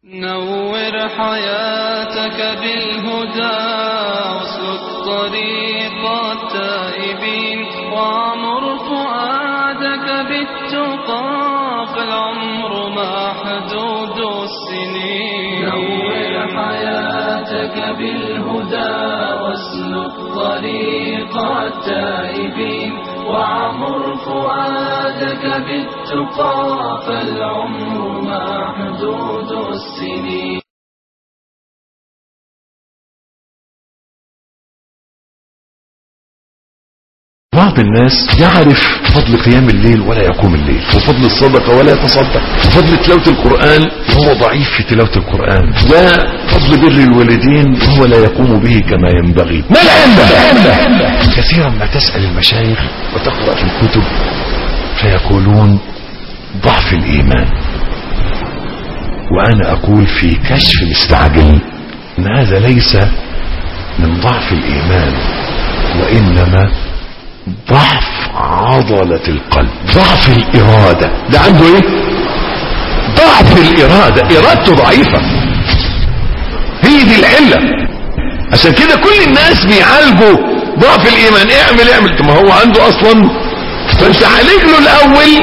نور حياتك بالهدى واسلك طريق التائبين وعمر فؤادك بالتقى فالعمر محدود السنين نور حياتك بالهدى واسلك طريق التائبين وعمر فؤادك بالتقى فالعمر محدود السنين بعض الناس يعرف فضل قيام الليل ولا يقوم الليل وفضل الصدقة ولا يتصدق وفضل تلاوة القرآن هو ضعيف في تلاوة القرآن وفضل بر الوالدين هو لا يقوم به كما ينبغي ما العلة كثيرا ما تسأل المشايخ وتقرأ في الكتب فيقولون ضعف الإيمان وأنا أقول في كشف المستعجل أن هذا ليس من ضعف الإيمان وإنما ضعف عضلة القلب ضعف الإرادة ده عنده ايه ضعف الإرادة إرادته ضعيفة هي دي العلة عشان كده كل الناس بيعالجوا ضعف الإيمان اعمل اعمل طب ما هو عنده أصلا فانت عالج له الأول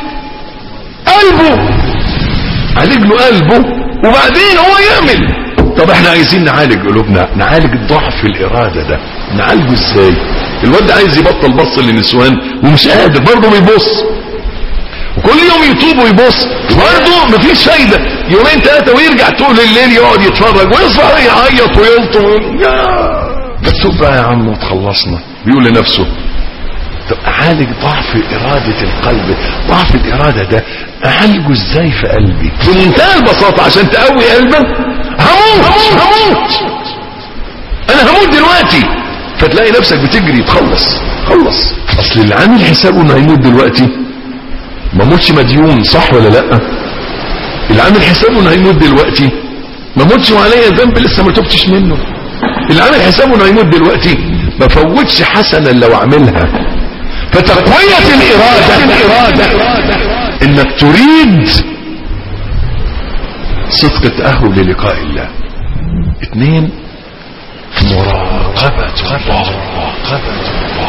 قلبه عالج له قلبه وبعدين هو يعمل طب احنا عايزين نعالج قلوبنا نعالج ضعف الإرادة ده نعالجه ازاي الواد عايز يبطل بص للنسوان ومش قادر برضه بيبص وكل يوم يتوب ويبص برضه مفيش فايدة يومين ثلاثة ويرجع طول الليل يقعد يتفرج ويصبح يعيط ويلطم يا بس توب بقى يا عم وتخلصنا بيقول لنفسه طب اعالج ضعف ارادة القلب ضعف الارادة ده اعالجه ازاي في قلبي بمنتهى البساطة عشان تقوي قلبك هموت هموت انا هموت دلوقتي فتلاقي نفسك بتجري تخلص خلص اصل اللي عامل حسابه انه هيموت دلوقتي ما موتش مديون صح ولا لا اللي عامل حسابه انه هيموت دلوقتي ما موتش وعليا ذنب لسه ما تبتش منه اللي عامل حسابه انه هيموت دلوقتي ما فوتش حسنا لو عملها فتقوية الإرادة, الإرادة إنك تريد صدق التأهل للقاء الله اثنين مراقبة الله مراقبة الله